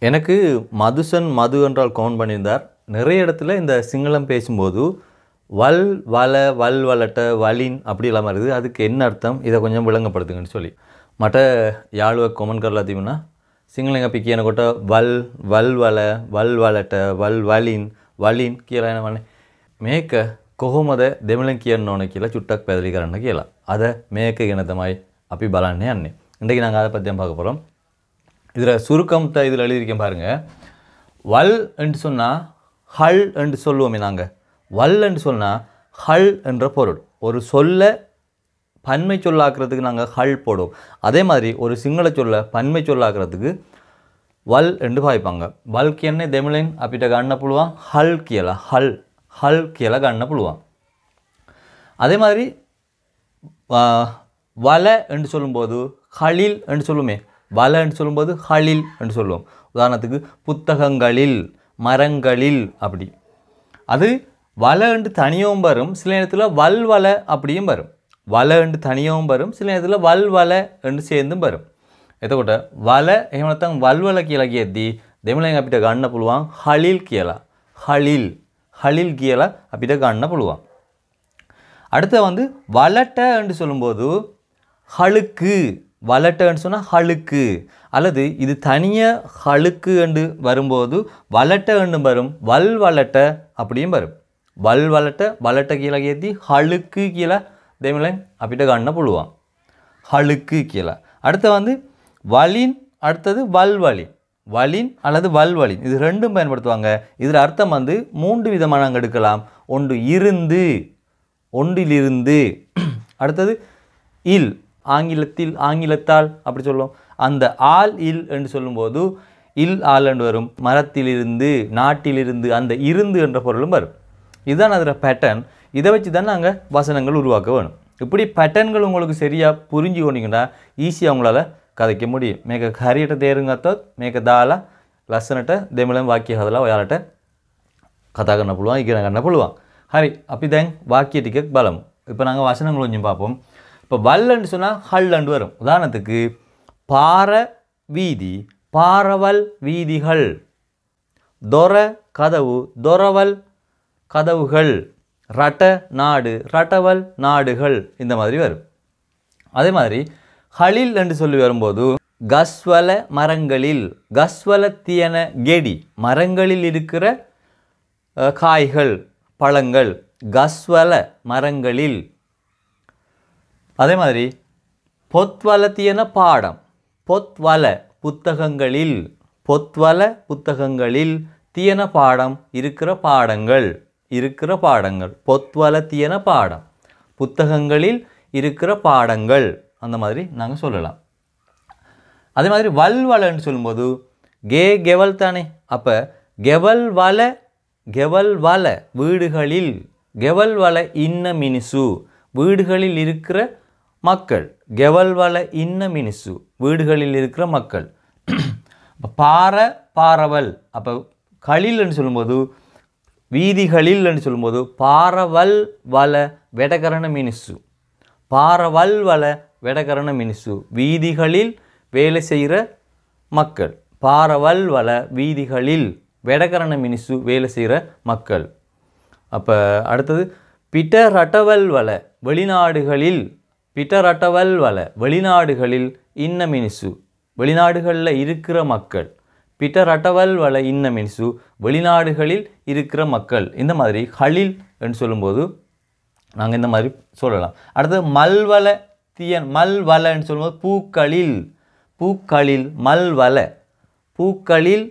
எனக்கு மதுசன் மது என்றால் கவுண்ட் பண்ணியிருந்தார் நிறைய இடத்துல இந்த சிங்களம் பேசும்போது வல் வல வல் வலட்ட வலின் அப்படி இல்லாமல் இருக்குது அதுக்கு என்ன அர்த்தம் இதை கொஞ்சம் விளங்கப்படுத்துங்கன்னு சொல்லி மற்ற யாழுவ கொமன் கரலா தீவுனா සිංහලෙන් අපි කියනකොට වල් වල් වල වල් වලට වල් වලින් වලින් කියලා එනවනේ මේක කොහොමද දෙමළෙන් කියන්න ඕන කියලා චුට්ටක් පැදලි කරන්න කියලා අද මේක ගැන තමයි අපි බලන්න යන්නේ இன்றைக்கு நாங்கள் அதை பற்றி பார்க்க போகிறோம் இதில் சுருக்கம்ட்ட இதில் எழுதியிருக்கேன் பாருங்கள் வல் என்று சொன்னால் ஹல் என்று சொல்லுவோமே நாங்கள் வல் என்று சொன்னால் ஹல் என்ற பொருள் ஒரு சொல்ல பன்மை சொல்லாக்குறதுக்கு நாங்கள் ஹல் போடுவோம் அதே மாதிரி ஒரு சிங்கள சொல்ல பன்மை சொல்லாக்குறதுக்கு වල් එඩ පායිපංග වල් කියන්නේ දෙමලෙන් අපිට ගන්න පුළුවන් හල් කියලා හල් හල් කියලා ගන්න පුළුවන් அதே மாதிரி வ- வல என்று சொல்லும்போது ஹலில் என்று சொல்லுமே வல என்று சொல்லும்போது ஹலில் என்று சொல்லுவோம் உதாரணத்துக்கு புத்தகங்களில் மரங்களில் அப்படி அது வல என்று தனியாகவும் வரும் சில நேரத்தில் வல்வல அப்படியும் வரும் வல என்று தனியாகவும் வரும் சில நேரத்தில் வல்வல என்று சேர்ந்தும் வரும் එතකොට වල එහෙම නැත්නම් වල්වල කියලා කියද්දී දෙමළෙන් අපිට ගන්න පුළුවන් හලිල් කියලා. හලිල් ஹலில் කියලා අපිට ගන්න පුළුවන්. அடுத்து வந்து வலட்ட என்று சொல்லும்போது ஹழுக்கு வலட்டன்னு சொன்னால் ஹழுக்கு அல்லது இது தனியாக ஹழுக்கு என்று வரும்போது வலட்ட என்று வரும் வல் வலட்ட அப்படியும் வரும் வல் வலட்ட வலட்ட කියලා කියද්දී ஹழுக்கு කියලා දෙමළෙන් අපිට ගන්න පුළුවන්. ஹழுக்கு කියලා. அடுத்து வந்து வலின் அடுத்தது வல்வலின் வலின் அல்லது வல்வலின் இது ரெண்டும் பயன்படுத்துவாங்க இதில் அர்த்தம் வந்து மூன்று விதமாக நாங்கள் எடுக்கலாம் ஒன்று இருந்து ஒன்றிலிருந்து அடுத்தது இல் ஆங்கிலத்தில் ஆங்கிலத்தால் அப்படி சொல்லுவோம் அந்த ஆல் இல் என்று சொல்லும்போது இல் ஆல் என்று வரும் மரத்திலிருந்து நாட்டிலிருந்து அந்த இருந்து என்ற பொருளும் வரும் இதுதான் அதில் பேட்டர்ன் இதை வச்சு தான் நாங்கள் வசனங்கள் உருவாக்க வேணும் இப்படி பேட்டர்ன்கள் உங்களுக்கு சரியாக புரிஞ்சு கொண்டீங்கன்னா ஈஸியாக உங்களால் கதைக்க முடியும் මේක හරියට තේරුම් ගත්තොත් මේක දාලා ලස්සනට දෙමළෙන් වාක්‍ය හදලා ඔයාලට කතා කරන්න පුළුවන් ඉගෙන ගන්න පුළුවන් හරි අපි දැන් வாக்கிய ටිකක් බලමු இப்போ நாங்கள் வசனங்கள் கொஞ்சம் பார்ப்போம் இப்போ வல்லன்னு சொன்னால் ஹல்லண்டு வரும் உதாரணத்துக்கு பார வீதி பாரவல் வீதிகள் தொர கதவு தொரவல் கதவுகள் ரட்ட நாடு ரட்டவல் நாடுகள் இந்த மாதிரி வரும் அதே மாதிரி ஹலில் என்று சொல்லி வரும்போது கஸ்வல மரங்களில் கஸ்வல தியன கெடி மரங்களில் இருக்கிற அஹ், காய்கள் பழங்கள் கஸ்வல மரங்களில் அதே மாதிரி பொத்வல தியன பாடம் பொத்வல புத்தகங்களில் பொத்வல புத்தகங்களில் தியன பாடம் இருக்கிற பாடங்கள் இருக்கிற பாடங்கள் பொத்வல தியன பாடம் புத்தகங்களில் இருக்கிற பாடங்கள் அந்த மாதிரி நாங்கள் சொல்லலாம் அதே மாதிரி வல்வலன்னு சொல்லும்போது கே கெவல் தானே அப்போ கெவல் வல கெவல் வல வீடுகளில் கெவல் வல இன்ன மினிசு வீடுகளில் இருக்கிற மக்கள் கெவல் வல இன்ன மினிசு வீடுகளில் இருக்கிற மக்கள் அப்ப பார பாரவல் அப்போ களில்னு சொல்லும்போது வீதிகளில் என்று சொல்லும்போது பாரவல் வல வெடகரண மினிசு பாரவல் வல வெடகரண மினிசு வீதிகளில் வேலை செய்கிற மக்கள் பாரவல் வல வீதிகளில் வெடகரண மினிசு வேலை செய்கிற மக்கள் அப்போ அடுத்தது பிட்ட ரட்டவல் வல வெளிநாடுகளில் பிட்ட ரட்டவல் வல வெளிநாடுகளில் இன்ன மினிசு வெளிநாடுகளில் இருக்கிற மக்கள் பிட்ட ரட்டவல் வல இன்ன மினிசு வெளிநாடுகளில் இருக்கிற மக்கள் இந்த மாதிரி ஹலில் என்று சொல்லும்போது நாங்கள் இந்த மாதிரி சொல்லலாம் அடுத்தது மல்வல தீயன் மல்வலன்னு சொல்லும்போது பூக்களில் பூக்களில் மல்வல பூக்களில்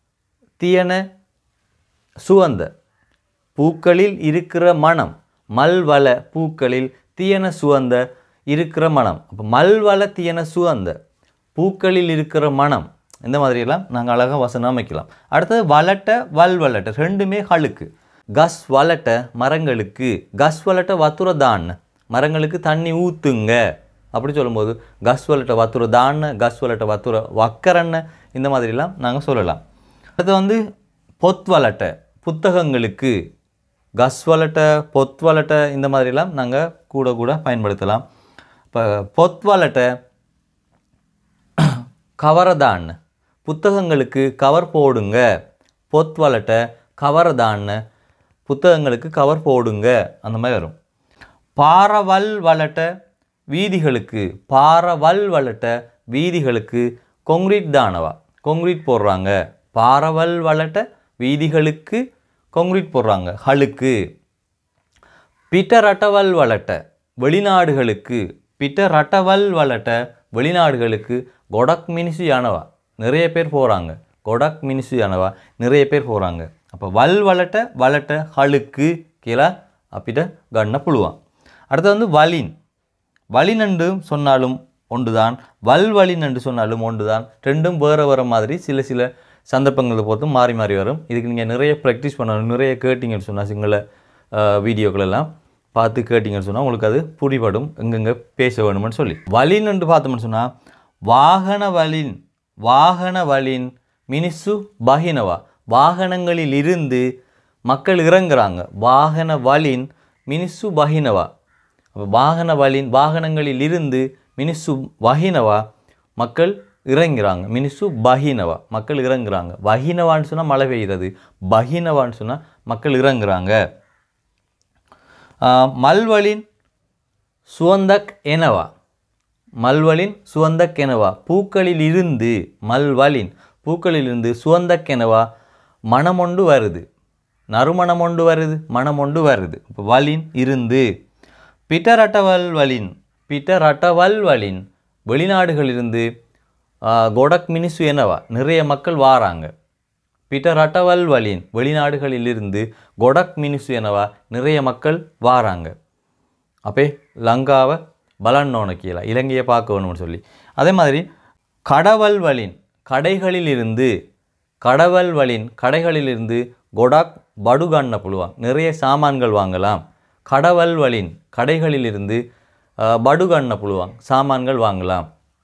தீயன சுவந்த பூக்களில் இருக்கிற மனம் மல்வல பூக்களில் தீயன சுவந்த இருக்கிற மனம் அப்போ மல்வல தீயன சுவந்த பூக்களில் இருக்கிற மனம் இந்த மாதிரியெல்லாம் நாங்கள் அழகாக வசனம் அமைக்கலாம் அடுத்தது வலட்ட வல்வலட்ட ரெண்டுமே ஹழுக்கு கஸ் வலட்ட மரங்களுக்கு கஸ் வலட்ட வத்துர தான் மரங்களுக்கு தண்ணி ஊற்றுங்க அப்படி சொல்லும்போது கஸ் வலட்ட வத்துர தான் கஸ் வலட்ட வத்துர வக்கரன்னு இந்த மாதிரிலாம் நாங்கள் சொல்லலாம் அடுத்து வந்து பொத்வலட்ட புத்தகங்களுக்கு கஸ்வலட்ட பொத்வலட்ட இந்த மாதிரிலாம் நாங்கள் கூட கூட பயன்படுத்தலாம் இப்போ பொத்வலட்ட கவரதான் புத்தகங்களுக்கு கவர் போடுங்க பொத் வளட்ட கவரை தான்னு புத்தகங்களுக்கு கவர் போடுங்க அந்த மாதிரி வரும் பாரவல் வளட்ட வீதிகளுக்கு பாரவல் வளட்ட வீதிகளுக்கு கொங்க்ரீட் தானவா கொங்க்ரீட் போடுறாங்க பாரவல் வளட்ட வீதிகளுக்கு கொங்க்ரீட் போடுறாங்க ஹளுக்கு பிட்டரட்டவல் வளட்ட வெளிநாடுகளுக்கு பிட்டரட்டவல் வளட்ட வெளிநாடுகளுக்கு கொடக் மினிசு யானவா நிறைய பேர் போகிறாங்க கொடக் மினிசு யானவா நிறைய பேர் போகிறாங்க அப்போ வல் வளட்ட வளட்ட ஹளுக்கு கீழே அப்பிட்ட கண்ண புழுவான் அடுத்து வந்து வலின் வலின் என்று சொன்னாலும் ஒன்றுதான் வல் வலின் என்று சொன்னாலும் ஒன்றுதான் ரெண்டும் வேறு வேறு மாதிரி சில சில சந்தர்ப்பங்களை பொறுத்து மாறி மாறி வரும் இதுக்கு நீங்கள் நிறைய ப்ராக்டிஸ் பண்ணணும் நிறைய கேட்டிங்கன்னு சொன்னால் சிங்கள வீடியோக்கள் எல்லாம் பார்த்து கேட்டிங்கன்னு சொன்னால் உங்களுக்கு அது புரிபடும் எங்கெங்கே பேச வேணும்னு சொல்லி வலின் என்று பார்த்தோம்னு சொன்னால் வாகன வலின் வாகன வலின் மினிசு பகினவா வாகனங்களில் இருந்து மக்கள் இறங்குறாங்க வாகன வலின் மினிசு பகினவா அப்போ வாகன வலின் வாகனங்களில் இருந்து மினிசு வகினவா மக்கள் இறங்குறாங்க மினிசு பஹினவா மக்கள் இறங்குறாங்க வஹினவான்னு சொன்னால் மழை பெய்கிறது பஹினவான்னு சொன்னால் மக்கள் இறங்குறாங்க ஆஹ் மல்வலின் சுவந்தக் எனவா மல்வலின் சுவந்தக் எனவா பூக்களில் இருந்து மல்வலின் பூக்களிலிருந்து சுவந்தக் எனவா மணமொண்டு வருது நறுமணமொண்டு வருது மணமொண்டு வருது இப்போ வலின் இருந்து பிட்டரட்டவல் வலின் பிட்டரட்டவல் வலின் வெளிநாடுகளிலிருந்து ஆஹ், கொடக் மினிசு எனவா நிறைய மக்கள் வாராங்க பீட்டர் அட்டவல் வலின் வெளிநாடுகளிலிருந்து கொடக் மினிசு எனவா நிறைய மக்கள் வாராங்க அப்பே லங்காவை பலன்னோன கீழே இலங்கையை பார்க்க வேணும்னு சொல்லி அதே மாதிரி கடவல் வலின் கடைகளிலிருந்து கடவல் வலின் கடைகளிலிருந்து கொடாக் படுகண்ண புழுவாங்க நிறைய சாமான்கள் வாங்கலாம் கடவல் வலின் கடைகளிலிருந்து அஹ், படுகண்ண புழுவாங்க சாமான்கள் வாங்கலாம்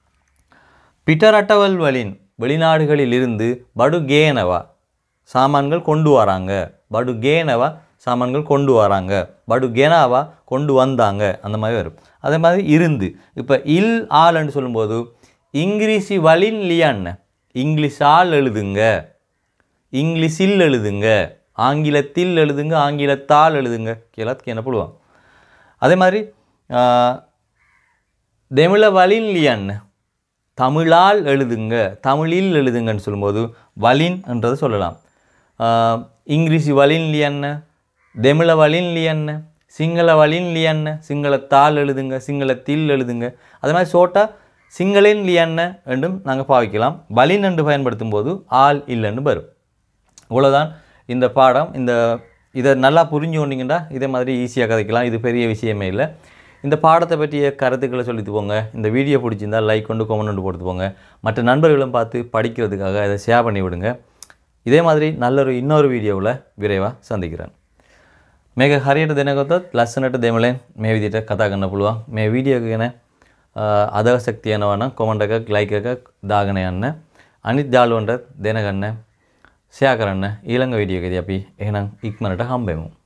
பிட்டரட்டவல் வலின் வெளிநாடுகளில் இருந்து படுகேனவா சாமான்கள் கொண்டு வராங்க படுகேனவா சாமான்கள் கொண்டு வராங்க படுகேனாவா கொண்டு வந்தாங்க அந்த மாதிரி வரும் அதே மாதிரி இருந்து இப்போ இல் ஆல்ன்னு சொல்லும்போது இங்கிலீஷி வலின் லியான்னு இங்கிலீஷால் எழுதுங்க இங்கிலீஷில் எழுதுங்க ஆங்கிலத்தில் எழுதுங்க ஆங்கிலத்தால் எழுதுங்க எல்லாத்துக்கும் என்ன போடுவாங்க அதே மாதிரி ஆஹ், தமிழ வலின் லியான்னு தமிழால் எழுதுங்க தமிழில் எழுதுங்கன்னு சொல்லும்போது வலின் என்றதை சொல்லலாம் ஆஹ், இங்கிலீஷ் வலின் லியன்ன தமிழ வலின் லியன்ன சிங்கள வலின் லியன்ன சிங்களத்தால் எழுதுங்க சிங்களத்தில் எழுதுங்க அதே மாதிரி சோட்டா சிங்களின் லியன்ன என்றும் நாங்கள் பாவிக்கலாம் வலின் என்று பயன்படுத்தும் போது ஆள் இல்லைன்னு வரும் இவ்வளோதான் இந்த பாடம் இந்த இதை நல்லா புரிஞ்சு கொண்டீங்கன்னா இதே மாதிரி ஈஸியாக கதைக்கலாம் இது பெரிய விஷயமே இல்லை இந்த பாடத்தை பற்றிய கருத்துக்களை சொல்லிட்டு போங்க இந்த வீடியோ பிடிச்சிருந்தா லைக் கொண்டு கமெண்ட் கொண்டு போட்டு போங்க மற்ற நண்பர்களும் பார்த்து படிக்கிறதுக்காக இதை ஷேர் பண்ணி விடுங்க இதே மாதிரி நல்லொரு இன்னொரு வீடியோவில் විරේවා සඳිකරන්න. මේක හරියට දෙනකොතත් ලස්සනට දෙමලෙන් මේ විදිහට කතා කරන්න පුළුවන්. මේ වීඩියෝ එක ගැන අදහසක් තියෙනවා නම් කොමන්ට් එකක් ලයික් එකක් දාගෙන යන්න. අනිත් යාළුවන්ට දැනගන්න ෂෙයා කරන්න ඊළඟ වීඩියෝ එකදී අපි එහෙනම් ඉක්මනට හම්බෙමු.